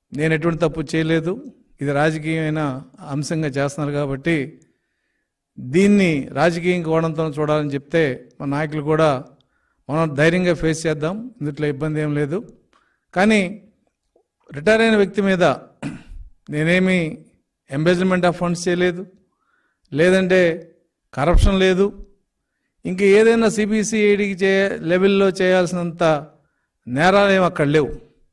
నేను ఎటువంటి తప్పు చేయలేదు ఇది రాజకీయమైన అంశంగా చేస్తున్నారు కాబట్టి దీన్ని రాజకీయం కోణంతో చూడాలని చెప్తే మా నాయకులు కూడా మనం ధైర్యంగా ఫేస్ చేద్దాం ఇందులో ఇబ్బంది ఏం లేదు కానీ రిటైర్ అయిన వ్యక్తి మీద నేనేమి ఎంబేజ్మెంట్ ఆఫ్ ఫండ్స్ చేయలేదు లేదంటే కరప్షన్ లేదు ఇంక ఏదైనా సిబిసిఐడికి చే లెవెల్లో చేయాల్సినంత నేరాలు ఏమి అక్కడ లేవు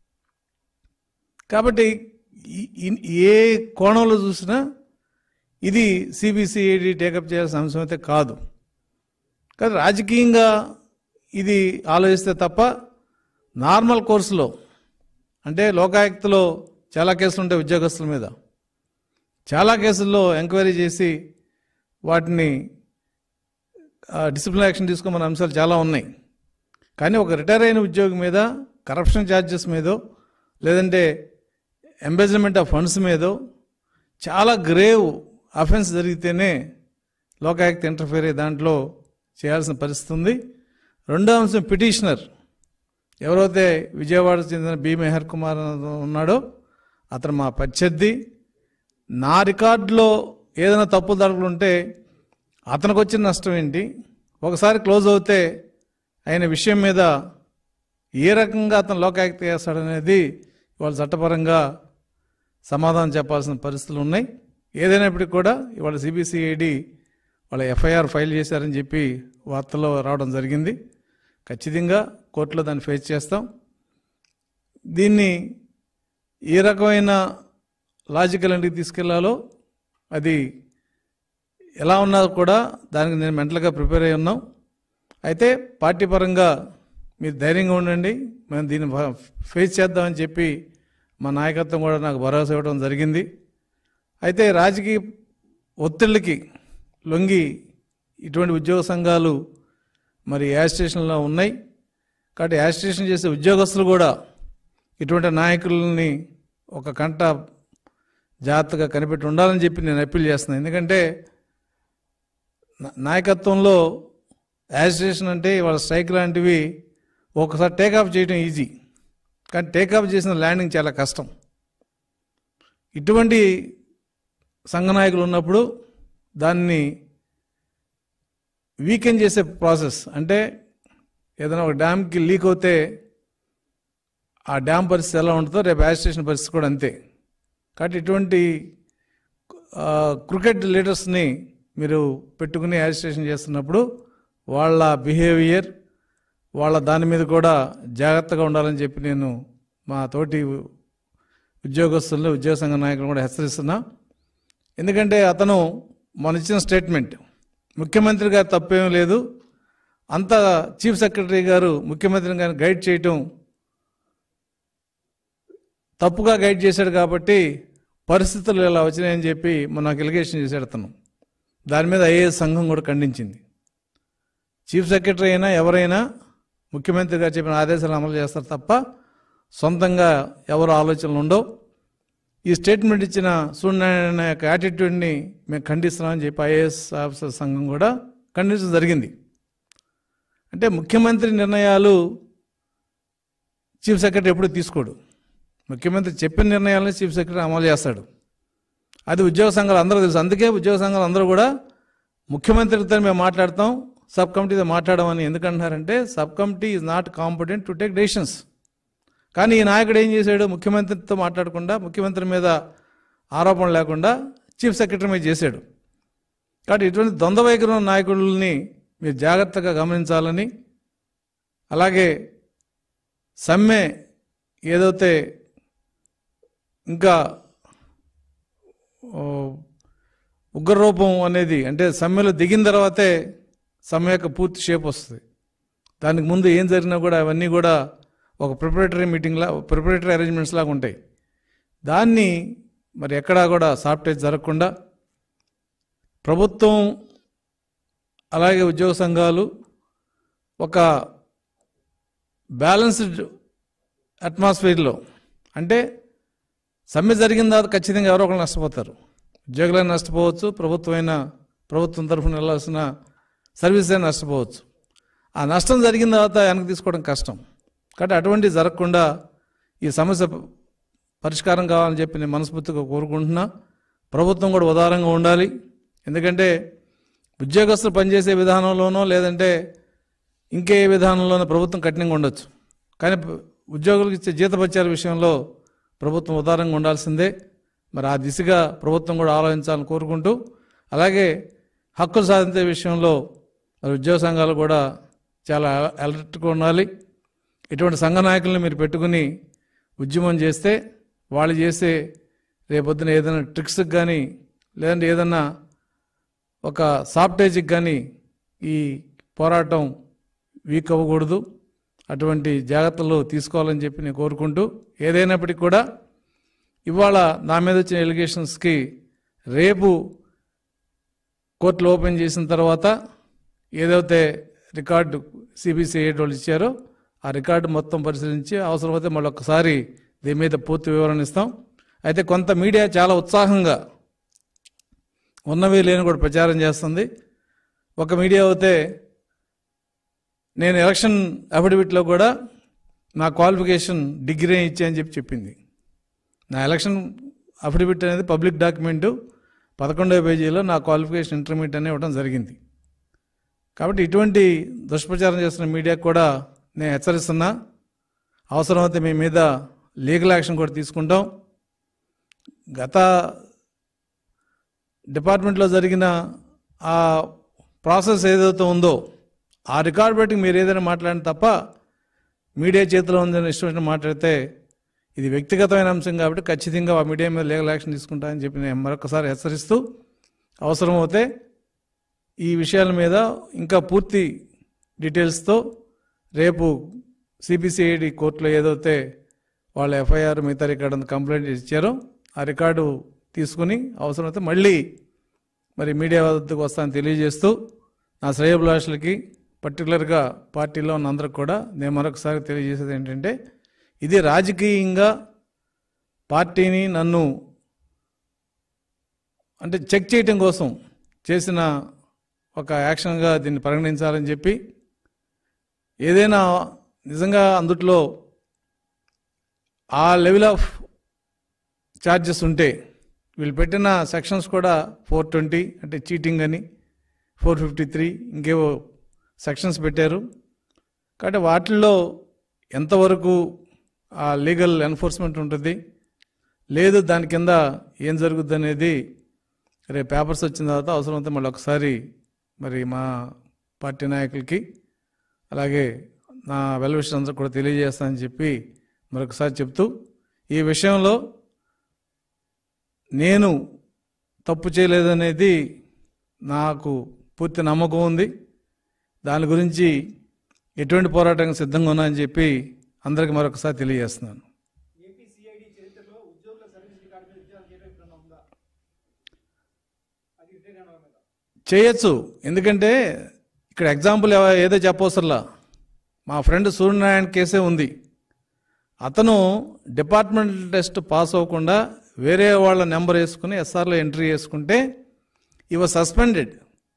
కాబట్టి ఈ- ఈ- ఏ కోణంలో చూసినా ఇది సిబిసిఐడి టేకప్ చేయాల్సిన అంశం అయితే కాదు కానీ రాజకీయంగా ఇది ఆలోచిస్తే తప్ప నార్మల్ కోర్సులో అంటే లోకాయుక్తలో చాలా కేసులు ఉంటాయి ఉద్యోగస్తుల మీద చాలా కేసుల్లో ఎంక్వైరీ చేసి వాటిని డిసిప్లిన్ యాక్షన్ తీసుకోమన్న అంశాలు చాలా ఉన్నాయి కానీ ఒక రిటైర్ అయిన ఉద్యోగి మీద కరప్షన్ ఛార్జెస్ మీదో లేదంటే ఎంబేజ్మెంట్ ఆఫ్ ఫండ్స్ మీదో చాలా గ్రేవ్ అఫెన్స్ జరిగితేనే లోకాయుక్త ఇంటర్ఫేర్ అయ్యే దాంట్లో చేయాల్సిన పరిస్థితి ఉంది రెండో అంశం పిటిషనర్ ఎవరైతే విజయవాడకు చెందిన బి మెహర్ కుమార్ అతను ఉన్నాడో అతను మా ప్రత్యర్థి నా రికార్డులో ఏదైనా తప్పు దడకలు ఉంటే అతనికి వచ్చిన నష్టం ఏంటి ఒకసారి క్లోజ్ అవుతే ఆయన విషయం మీద ఏ రకంగా అతను లోకాయుక్త చేస్తాడనేది ఇవాళ చట్టపరంగా సమాధానం చెప్పాల్సిన పరిస్థితులు ఉన్నాయి ఏదైనప్పటికీ కూడా ఇవాళ సిబిసిఐడి వాళ్ళ ఎఫ్ఐఆర్ ఫైల్ చేశారని చెప్పి వార్తల్లో రావడం జరిగింది ఖచ్చితంగా కోర్టులో దాన్ని ఫేస్ చేస్తాం దీన్ని ఏ రకమైన లాజికల్ ఇంటికి తీసుకెళ్లాలో అది ఎలా ఉన్నా కూడా దానికి నేను మెంటల్గా ప్రిపేర్ అయి ఉన్నాం అయితే పార్టీ పరంగా మీరు ధైర్యంగా ఉండండి మేము దీన్ని ఫ- ఫేస్ చేద్దామని చెప్పి మా నాయకత్వం కూడా నాకు భరోసా ఇవ్వడం జరిగింది అయితే రాజకీయ ఒత్తిళ్ళకి లొంగి ఇటువంటి ఉద్యోగ సంఘాలు మరి యాజిస్ట్రేషన్లో ఉన్నాయి కాబట్టి యాజిస్ట్రేషన్ చేసే ఉద్యోగస్తులు కూడా ఇటువంటి నాయకులని ఒక కంట జాగ్రత్తగా కనిపెట్టి ఉండాలని చెప్పి నేను అప్పీల్ చేస్తున్నాను ఎందుకంటే నా- నాయకత్వంలో యాజిస్ట్రేషన్ అంటే వాళ్ళ స్ట్రైక్ లాంటివి ఒకసారి టేకాఫ్ చేయడం ఈజీ కానీ టేకాఫ్ చేసిన ల్యాండింగ్ చాలా కష్టం ఇటువంటి సంఘ నాయకులు ఉన్నప్పుడు దాన్ని వీకెండ్ చేసే ప్రాసెస్ అంటే ఏదైనా ఒక డ్యామ్కి లీక్ అవుతే ఆ డ్యామ్ పరిస్థితి ఎలా ఉంటుందో రేపు యాజిస్ట్రేషన్ పరిస్థితి కూడా అంతే కాబట్టి ఇటువంటి ఆ, క్రికెట్ లీడర్స్ని మీరు పెట్టుకుని యాజిస్ట్రేషన్ చేస్తున్నప్పుడు వాళ్ళ బిహేవియర్ వాళ్ళ దాని మీద కూడా జాగ్రత్తగా ఉండాలని చెప్పి నేను మా తోటి ఉద్యోగస్తులను ఉద్యోగ సంఘ నాయకులను కూడా హెచ్చరిస్తున్నా ఎందుకంటే అతను మన ఇచ్చిన స్టేట్మెంట్ ముఖ్యమంత్రి గారు తప్పేం లేదు అంత చీఫ్ సెక్రటరీ గారు ముఖ్యమంత్రి గారిని గైడ్ చేయటం తప్పుగా గైడ్ చేశాడు కాబట్టి పరిస్థితులు ఇలా వచ్చినాయని చెప్పి మన నాకు ఎలిగేషన్ చేశాడు అతను దాని మీద ఐఏఎస్ సంఘం కూడా ఖండించింది చీఫ్ సెక్రటరీ అయినా ఎవరైనా ముఖ్యమంత్రి గారు చెప్పిన ఆదేశాలు అమలు చేస్తారు తప్ప సొంతంగా ఎవరు ఆలోచనలు ఉండవు ఈ స్టేట్మెంట్ ఇచ్చిన సూర్యనారాయణ యొక్క యాటిట్యూడ్ని మేము ఖండిస్తున్నామని చెప్పి ఐఏఎస్ ఆఫీసర్ సంఘం కూడా ఖండించడం జరిగింది అంటే ముఖ్యమంత్రి నిర్ణయాలు చీఫ్ సెక్రటరీ ఎప్పుడు తీసుకోడు ముఖ్యమంత్రి చెప్పిన నిర్ణయాలను చీఫ్ సెక్రటరీ అమలు చేస్తాడు అది ఉద్యోగ సంఘాలు అందరూ తెలుసు అందుకే ఉద్యోగ సంఘాలు అందరూ కూడా ముఖ్యమంత్రితో మేము మాట్లాడతాం సబ్ కమిటీతో మాట్లాడమని ఎందుకంటున్నారంటే sub committee is not competent to take decisions కానీ ఈ నాయకుడు ఏం చేశాడు ముఖ్యమంత్రితో మాట్లాడకుండా ముఖ్యమంత్రి మీద ఆరోపణ లేకుండా చీఫ్ సెక్రటరీ మీద చేశాడు కాబట్టి ఇటువంటి ద్వంద్వ వైఖరి ఉన్న నాయకులని మీరు జాగ్రత్తగా గమనించాలని అలాగే సమ్మె ఏదైతే ఇంకా ఓ, ఉగ్రరూపం అనేది అంటే సమ్మెలో దిగిన తర్వాతే సమ్మె యొక్క పూర్తి షేప్ వస్తుంది దానికి ముందు ఏం జరిగినా కూడా అవన్నీ కూడా ఒక ప్రిపరేటరీ మీటింగ్లా ప్రిపరేటరీ అరేంజ్మెంట్స్ లాగా ఉంటాయి దాన్ని మరి ఎక్కడా కూడా సాఫ్ట్వేర్ జరగకుండా ప్రభుత్వం అలాగే ఉద్యోగ సంఘాలు ఒక బ్యాలెన్స్డ్ అట్మాస్ఫియర్లో అంటే సమ్మె జరిగిన తర్వాత ఖచ్చితంగా ఎవరో ఒకరు నష్టపోతారు ఉద్యోగులైనా నష్టపోవచ్చు ప్రభుత్వమైన ప్రభుత్వం తరఫున వెళ్ళాల్సిన సర్వీస్ అయినా నష్టపోవచ్చు ఆ నష్టం జరిగిన తర్వాత వెనక్కి తీసుకోవడం కష్టం కాబట్టి అటువంటివి జరగకుండా ఈ సమస్య పరిష్కారం కావాలని చెప్పి నేను మనస్ఫూర్తిగా కోరుకుంటున్నా ప్రభుత్వం కూడా ఉదారంగా ఉండాలి ఎందుకంటే ఉద్యోగస్తులు పనిచేసే విధానంలోనో లేదంటే ఇంకే విధానంలోనో ప్రభుత్వం కఠినంగా ఉండొచ్చు కానీ ప- ఉద్యోగులకు ఇచ్చే జీతభత్యాల విషయంలో ప్రభుత్వం ఉదారంగా ఉండాల్సిందే మరి ఆ దిశగా ప్రభుత్వం కూడా ఆలోచించాలని కోరుకుంటూ అలాగే హక్కులు సాధించే విషయంలో మరి ఉద్యోగ సంఘాలు కూడా చాలా అలర్ట్గా ఉండాలి ఇటువంటి సంఘ నాయకుల్ని మీరు పెట్టుకుని ఉద్యమం చేస్తే వాళ్ళు చేసే రేపొద్దున ఏదైనా ట్రిక్స్కి కానీ లేదంటే ఏదన్నా ఒక సాఫ్టేజ్కి కానీ ఈ పోరాటం వీక్ అవ్వకూడదు అటువంటి జాగ్రత్తలు తీసుకోవాలని చెప్పి నేను కోరుకుంటూ ఏదైనప్పటికీ కూడా ఇవాళ నా మీద వచ్చిన ఎలిగేషన్స్కి రేపు కోర్టులు ఓపెన్ చేసిన తర్వాత ఏదైతే రికార్డు సిబిసిఐ వాళ్ళు ఇచ్చారో ఆ రికార్డు మొత్తం పరిశీలించి అవసరమైతే మళ్ళీ ఒక్కసారి దీని మీద పూర్తి వివరణ ఇస్తాం అయితే కొంత మీడియా చాలా ఉత్సాహంగా ఉన్నవి లేని కూడా ప్రచారం చేస్తుంది ఒక మీడియా అయితే నేను ఎలక్షన్ అఫిడవిట్లో కూడా నా క్వాలిఫికేషన్ డిగ్రీ ఇచ్చాయని చెప్పి చెప్పింది నా ఎలక్షన్ అఫిడవిట్ అనేది పబ్లిక్ డాక్యుమెంటు పదకొండవ పేజీలో నా క్వాలిఫికేషన్ ఇంటర్మీడియట్ అని ఇవ్వడం జరిగింది కాబట్టి ఇటువంటి దుష్ప్రచారం చేస్తున్న మీడియాకు కూడా నేను హెచ్చరిస్తున్నా అవసరమైతే మీ మీద లీగల్ యాక్షన్ కూడా తీసుకుంటాం గత డిపార్ట్మెంట్లో జరిగిన ఆ ప్రాసెస్ ఏదైతే ఉందో ఆ రికార్డ్ బట్టి మీరు ఏదైనా మాట్లాడిన తప్ప మీడియా చేతిలో ఉందని ఇష్టం వచ్చిన మాట్లాడితే ఇది వ్యక్తిగతమైన అంశం కాబట్టి ఖచ్చితంగా ఆ మీడియా మీద లీగల్ యాక్షన్ తీసుకుంటానని చెప్పి నేను మరొకసారి హెచ్చరిస్తూ అవసరమైతే ఈ విషయాల మీద ఇంకా పూర్తి డీటెయిల్స్తో రేపు సిబిసిఐడి కోర్టులో ఏదైతే వాళ్ళ ఎఫ్ఐఆర్ మిగతా రికార్డు కంప్లైంట్ ఇచ్చారో ఆ రికార్డు తీసుకుని అవసరమైతే మళ్ళీ మరి మీడియా వద్దకు వస్తానని తెలియజేస్తూ నా శ్రేయభిలాషులకి పర్టికులర్గా పార్టీలో ఉన్న అందరికి కూడా నేను మరొకసారి తెలియజేసేది ఏంటంటే ఇది రాజకీయంగా పార్టీని నన్ను అంటే చెక్ చేయటం కోసం చేసిన ఒక యాక్షన్గా దీన్ని పరిగణించాలని చెప్పి ఏదైనా నిజంగా అందుట్లో ఆ లెవెల్ ఆఫ్ ఛార్జెస్ ఉంటే వీళ్ళు పెట్టిన సెక్షన్స్ కూడా ఫోర్ ట్వంటీ అంటే చీటింగ్ అని ఫోర్ ఫిఫ్టీ త్రీ ఇంకేవో సెక్షన్స్ పెట్టారు కాబట్టి వాటిల్లో ఎంతవరకు ఆ లీగల్ ఎన్ఫోర్స్మెంట్ ఉంటుంది లేదు దాని కింద ఏం జరుగుద్ది అనేది రేపు పేపర్స్ వచ్చిన తర్వాత అవసరమైతే మళ్ళీ ఒకసారి మరి మా పార్టీ నాయకులకి అలాగే నా వెల్విషన్ అందరూ కూడా తెలియజేస్తానని చెప్పి మరొకసారి చెప్తూ ఈ విషయంలో నేను తప్పు చేయలేదనేది నాకు పూర్తి నమ్మకం ఉంది దాని గురించి ఎటువంటి పోరాటానికి సిద్ధంగా ఉన్నా అని చెప్పి అందరికీ మరొకసారి తెలియజేస్తున్నాను ఏపీ సిఐడి చరిత్రలో ఉద్యోగుల సర్వీస్ రికార్డు మీద విచారణ చేయడం ఎప్పుడన్నా ఉందా అది రిటైర్ అయిన వాళ్ళ మీద చేయొచ్చు ఎందుకంటే ఇక్కడ ఎగ్జాంపుల్ ఎవ- ఏదో చెప్పవసరలా మా ఫ్రెండ్ సూర్యనారాయణ కేసే ఉంది అతను డిపార్ట్మెంట్ టెస్ట్ పాస్ అవ్వకుండా వేరే వాళ్ళ నెంబర్ వేసుకుని ఎస్ఆర్లో ఎంట్రీ చేసుకుంటే ఈ వాజ్ సస్పెండెడ్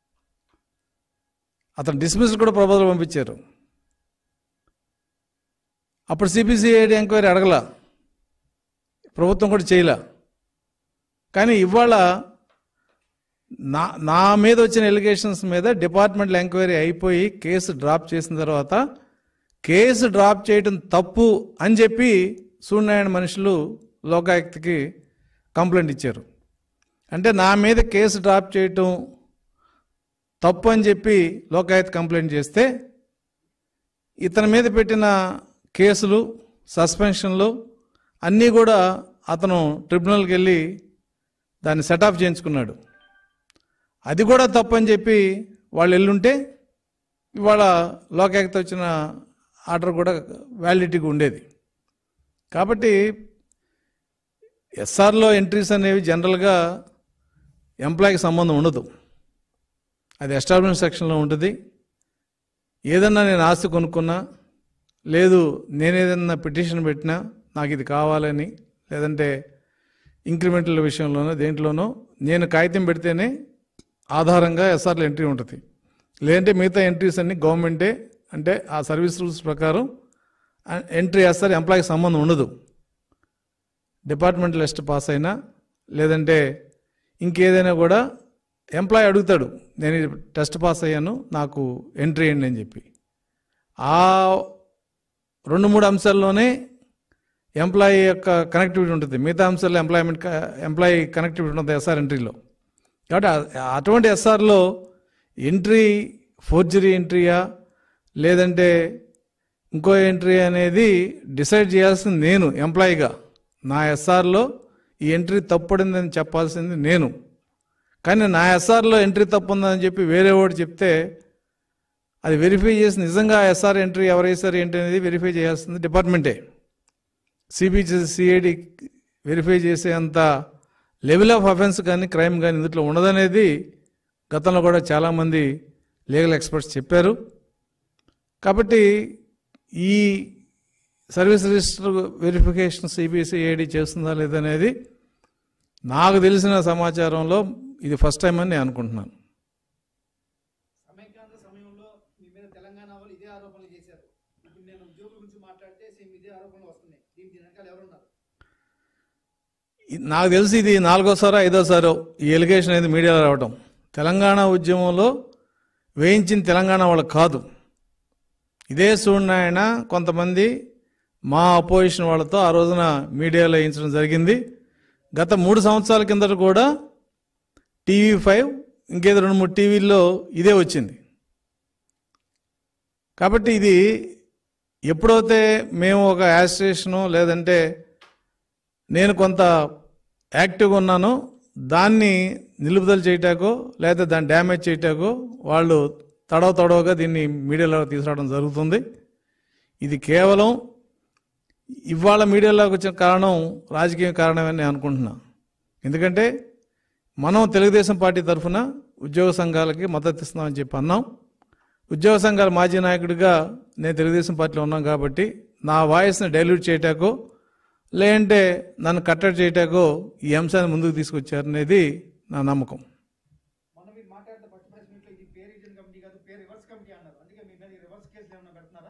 అతను డిస్మిస్ కూడా ప్రపోజల్ పంపించారు అప్పుడు సిబిసిఐడి ఎంక్వైరీ అడగల ప్రభుత్వం కూడా చేయలే కానీ ఇవాళ నా నా మీద వచ్చిన ఎలిగేషన్స్ మీద డిపార్ట్మెంట్ ఎంక్వైరీ అయిపోయి కేసు డ్రాప్ చేసిన తర్వాత కేసు డ్రాప్ చేయడం తప్పు అని చెప్పి సూర్యనారాయణ మనుషులు లోకాయుక్తకి కంప్లైంట్ ఇచ్చారు అంటే నా మీద కేసు డ్రాప్ చేయటం తప్పు అని చెప్పి లోకాయుక్త కంప్లైంట్ చేస్తే ఇతని మీద పెట్టిన కేసులు సస్పెన్షన్లు అన్నీ కూడా అతను ట్రిబ్యునల్కి వెళ్ళి దాన్ని సెటప్ చేయించుకున్నాడు అది కూడా తప్పని చెప్పి వాళ్ళు ఎల్లుంటే ఇవాళ లోకాయుక్త వచ్చిన ఆర్డర్ కూడా వ్యాలిడిటీగా ఉండేది కాబట్టి ఎస్ఆర్లో ఎంట్రీస్ అనేవి జనరల్గా ఎంప్లాయీకి సంబంధం ఉండదు అది ఎస్టాబ్లిష్ సెక్షన్లో ఉంటుంది ఏదన్నా నేను ఆస్తి కొనుక్కున్నా లేదు నేనేదన్నా పిటిషన్ పెట్టినా నాకు ఇది కావాలని లేదంటే ఇంక్రిమెంటల్ విషయంలోనో దేంట్లోనో నేను కాగితం పెడితేనే ఆధారంగా ఎస్ఆర్లో ఎంట్రీ ఉంటుంది లేదంటే మిగతా ఎంట్రీస్ అన్ని గవర్నమెంటే అంటే ఆ సర్వీస్ రూల్స్ ప్రకారం ఎంట్రీ ఎస్ఆర్ ఎంప్లాయీకి సంబంధం ఉండదు డిపార్ట్మెంట్ లిస్ట్ పాస్ అయినా లేదంటే ఇంకేదైనా కూడా ఎంప్లాయ్ అడుగుతాడు నేను ఈ టెస్ట్ పాస్ అయ్యాను నాకు ఎంట్రీ అయ్యండి అని చెప్పి ఆ రెండు మూడు అంశాల్లోనే ఎంప్లాయీ యొక్క కనెక్టివిటీ ఉంటుంది మిగతా అంశాల్లో ఎంప్లాయ్మెంట్ ఎంప్లాయీ కనెక్టివిటీ ఉంటుంది ఎస్ఆర్ ఎంట్రీలో కాబట్టి ఆ- అటువంటి ఎస్ఆర్లో ఎంట్రీ ఫోర్జరీ ఎంట్రీయా లేదంటే ఇంకో ఎంట్రీ అనేది డిసైడ్ చేయాల్సింది నేను ఎంప్లాయీగా నా ఎస్ఆర్లో ఈ ఎంట్రీ తప్పుడిందని చెప్పాల్సింది నేను కానీ నా ఎస్ఆర్లో ఎంట్రీ తప్పు ఉందని చెప్పి వేరే వాడు చెప్తే అది వెరిఫై చేసి నిజంగా ఎస్ఆర్ ఎంట్రీ ఎవరు వేసారు ఏంటి అనేది వెరిఫై చేయాల్సింది డిపార్ట్మెంటే సిబిసి సిఐడి వెరిఫై చేసేంత లెవెల్ ఆఫ్ అఫెన్స్ కానీ క్రైమ్ కానీ ఇందులో ఉండదనేది గతంలో కూడా చాలామంది లీగల్ ఎక్స్పర్ట్స్ చెప్పారు కాబట్టి ఈ సర్వీస్ రిజిస్టర్ వెరిఫికేషన్ సిబిసిఐడి చేస్తుందా లేదనేది నాకు తెలిసిన సమాచారంలో ఇది ఫస్ట్ టైం అని నేను అనుకుంటున్నాను సమైక్యాంధ్ర సమయంలో మీ మీద తెలంగాణ వాళ్ళు ఇదే ఆరోపణలు చేశారు ఇప్పుడు నేను ఉద్యోగుల గురించి మాట్లాడితే సేమ్ ఇదే ఆరోపణలు వస్తున్నాయి దీనికి వెనకాల ఎవరున్నారు ఇది- నాకు తెలిసి ఇది నాలుగోసారో ఐదోసారో ఈ ఎలిగేషన్ అనేది మీడియాలో రావటం తెలంగాణ ఉద్యమంలో వేయించిన తెలంగాణ వాళ్ళకి కాదు ఇదే సూర్యనారాయణ కొంతమంది మా అపోజిషన్ వాళ్ళతో ఆ రోజున మీడియాలో వేయించడం జరిగింది గత మూడు సంవత్సరాల కిందట కూడా టీవీ ఫైవ్ ఇంకేదో రెండు మూడు టీవీల్లో ఇదే వచ్చింది కాబట్టి ఇది ఎప్పుడైతే మేము ఒక యాజిస్ట్రేషను లేదంటే నేను కొంత యాక్టివ్గా ఉన్నానో దాన్ని నిలుపుదల చేయటాకో లేదా దాన్ని డ్యామేజ్ చేయటాకో వాళ్ళు తడవ తడవగా దీన్ని మీడియాలో తీసుకురావడం జరుగుతుంది ఇది కేవలం ఇవాళ మీడియాలోకి వచ్చిన కారణం రాజకీయ కారణమని నేను అనుకుంటున్నా ఎందుకంటే మనం తెలుగుదేశం పార్టీ తరఫున ఉద్యోగ సంఘాలకి మద్దతు ఇస్తున్నామని చెప్పి అన్నాం ఉద్యోగ సంఘాల మాజీ నాయకుడిగా నేను తెలుగుదేశం పార్టీలో ఉన్నాను కాబట్టి నా వాయిస్ని డైల్యూట్ చేయటాకో లేదంటే నన్ను కట్టడి చేయటాకో ఈ అంశాన్ని ముందుకు తీసుకొచ్చారనేది నా నమ్మకం మొన్న మీరు మాట్లాడితే ఫస్ట్ ప్రెస్ మీట్లో ఇది పే రీజన్ కమిటీ కాదు పే రివర్స్ కమిటీ అన్నారు అందుకే మీ మీద రివర్స్ కేసులు ఏమైనా పెడుతున్నారా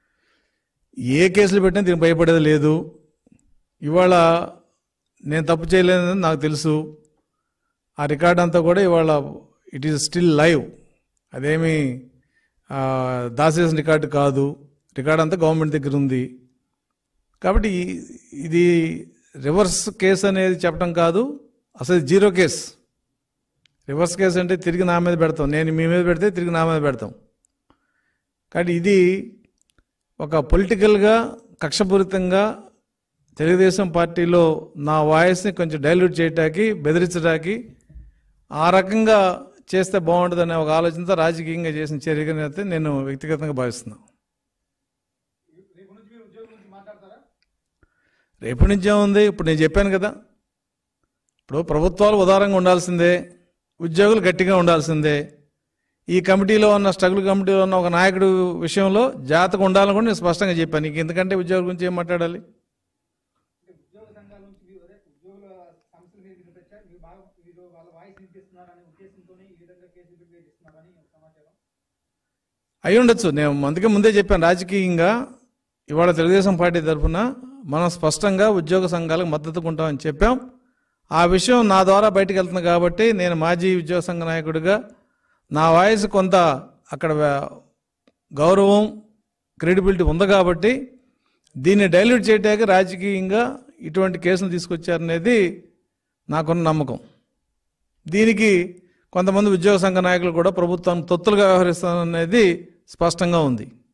ఏ కేసులు పెట్టినా దీనికి భయపడేది లేదు ఇవాళ నేను తప్పు చేయలేదని నాకు తెలుసు ఆ రికార్డ్ అంతా కూడా ఇవాళ ఇట్ ఈస్ స్టిల్ లైవ్ అదేమి ఆ, దాసేసిన రికార్డు కాదు రికార్డ్ అంతా గవర్నమెంట్ దగ్గర ఉంది కాబట్టి ఈ- ఇది రివర్స్ కేసు అనేది చెప్పడం కాదు అసలు జీరో కేసు రివర్స్ కేసు అంటే తిరిగి నా మీద పెడతాం నేను మీ మీద పెడితే తిరిగి నా మీద పెడతాం కాబట్టి ఇది ఒక పొలిటికల్గా కక్షపూరితంగా తెలుగుదేశం పార్టీలో నా వాయిస్ని కొంచెం డైల్యూట్ చేయటానికి బెదిరించడానికి ఆ రకంగా చేస్తే బాగుంటుందనే ఒక ఆలోచనతో రాజకీయంగా చేసిన చర్యగా అయితే నేను వ్యక్తిగతంగా భావిస్తున్నాను రేపు నుంచి మీరు ఉద్యోగుల గురించి మాట్లాడతారా రేపటి నుంచే ఉంది ఇప్పుడు నేను చెప్పాను కదా ఇప్పుడు ప్రభుత్వాలు ఉదారంగా ఉండాల్సిందే ఉద్యోగులు గట్టిగా ఉండాల్సిందే ఈ కమిటీలో ఉన్న స్ట్రగుల్ కమిటీలో ఉన్న ఒక నాయకుడు విషయంలో జాతకు ఉండాలని కూడా నేను స్పష్టంగా చెప్పాను నీకు ఎందుకంటే ఉద్యోగుల గురించి ఏం మాట్లాడాలి అంటే ఉద్యోగ సంఘాల నుంచి మీరు అదే ఉద్యోగుల సమస్యల మీద వినిపించా మీరు బాగా మీరు వాళ్ళ వాయిస్ వినిపిస్తున్నారనే ఉద్దేశంతోనే ఈ విధంగా కేసులు ప్రిపేర్ చేస్తున్నారని ఒక సమాచారం అయి ఉండొచ్చు నేను అందుకే ముందే చెప్పాను రాజకీయంగా ఇవాళ తెలుగుదేశం పార్టీ తరఫున మనం స్పష్టంగా ఉద్యోగ సంఘాలకు మద్దతు ఉంటామని చెప్పాం ఆ విషయం నా ద్వారా బయటకు వెళ్తుంది కాబట్టి నేను మాజీ ఉద్యోగ సంఘ నాయకుడిగా నా వాయిస్ కొంత అక్కడ వా- గౌరవం క్రెడిబిలిటీ ఉంది కాబట్టి దీన్ని డైల్యూట్ చేయడానికి రాజకీయంగా ఇటువంటి కేసులు తీసుకొచ్చారనేది నాకున్న నమ్మకం దీనికి కొంతమంది ఉద్యోగ సంఘ నాయకులు కూడా ప్రభుత్వాన్ని తొత్తులుగా వ్యవహరిస్తారనేది స్పష్టంగా ఉంది